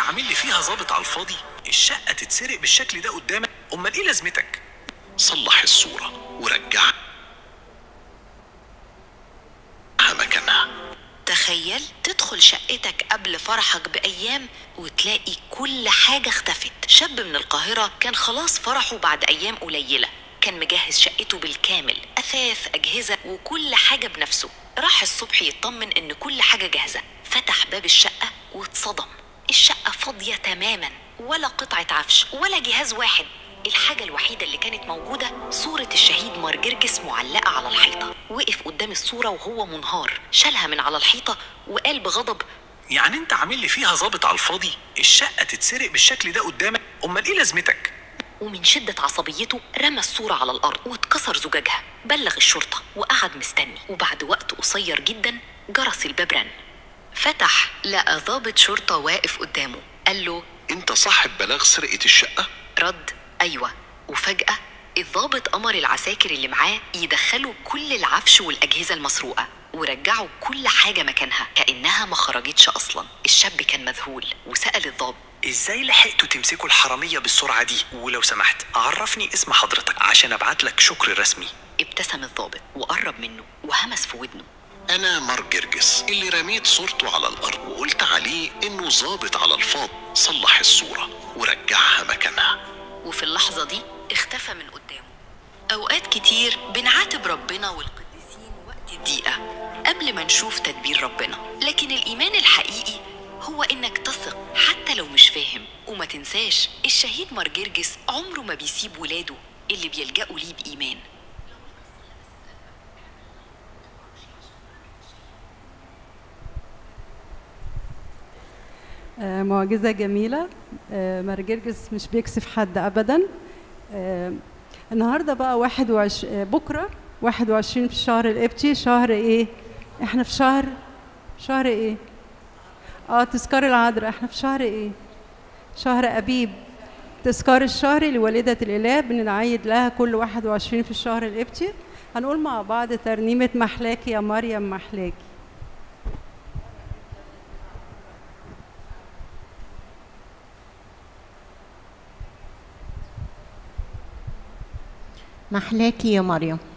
عامل لي فيها ظابط على الفاضي الشقه تتسرق بالشكل ده قدامك امال ايه لازمتك صلح الصورة ورجعها مكانها تخيل تدخل شقتك قبل فرحك بأيام وتلاقي كل حاجة اختفت شاب من القاهرة كان خلاص فرحه بعد أيام قليلة كان مجهز شقته بالكامل أثاث أجهزة وكل حاجة بنفسه راح الصبح يطمن إن كل حاجة جاهزة فتح باب الشقة واتصدم الشقة فاضية تماما ولا قطعة عفش ولا جهاز واحد الحاجة الوحيدة اللي كانت موجودة صورة الشهيد مارجرجس معلقة على الحيطة وقف قدام الصورة وهو منهار شالها من على الحيطة وقال بغضب يعني انت عامل لي فيها ظابط على الفاضي الشقه تتسرق بالشكل ده قدامك امال ايه لازمتك ومن شدة عصبيته رمى الصورة على الأرض واتكسر زجاجها بلغ الشرطة وقعد مستني وبعد وقت قصير جدا جرس الباب رن فتح لقى ضابط شرطة واقف قدامه قال له انت صاحب بلاغ سرقة الشقة رد أيوة وفجأة الضابط أمر العساكر اللي معاه يدخلوا كل العفش والأجهزة المسروقة ورجعوا كل حاجة مكانها كأنها ما خرجتش أصلا الشاب كان مذهول وسأل الضابط ازاي لحقتوا تمسكوا الحراميه بالسرعه دي ولو سمحت عرفني اسم حضرتك عشان ابعت لك شكر رسمي ابتسم الضابط وقرب منه وهمس في ودنه انا مارجرجس اللي رميت صورته على الارض وقلت عليه انه ظابط على الفاضي صلح الصورة ورجعها مكانها وفي اللحظة دي اختفى من قدامه أوقات كتير بنعاتب ربنا والقديسين وقت الضيقة قبل ما نشوف تدبير ربنا لكن الإيمان الحقيقي هو إنك تثق حتى لو مش فاهم وما تنساش الشهيد مارجرجس عمره ما بيسيب ولاده اللي بيلجأوا ليه بإيمان آه، معجزة جميلة آه، مرجرجس مش بيكسف حد أبدا آه، النهاردة بقى واحد وعش... آه، بكرة واحد وعشرين في الشهر القبطي شهر إيه؟ إحنا في شهر شهر إيه؟ آه تذكار العذراء إحنا في شهر إيه؟ شهر أبيب تذكار الشهر لوالدة الإله بنعيد لها كل واحد وعشرين في الشهر القبطي هنقول مع بعض ترنيمة محلاكي يا مريم محلاكي محلاكي يا مريم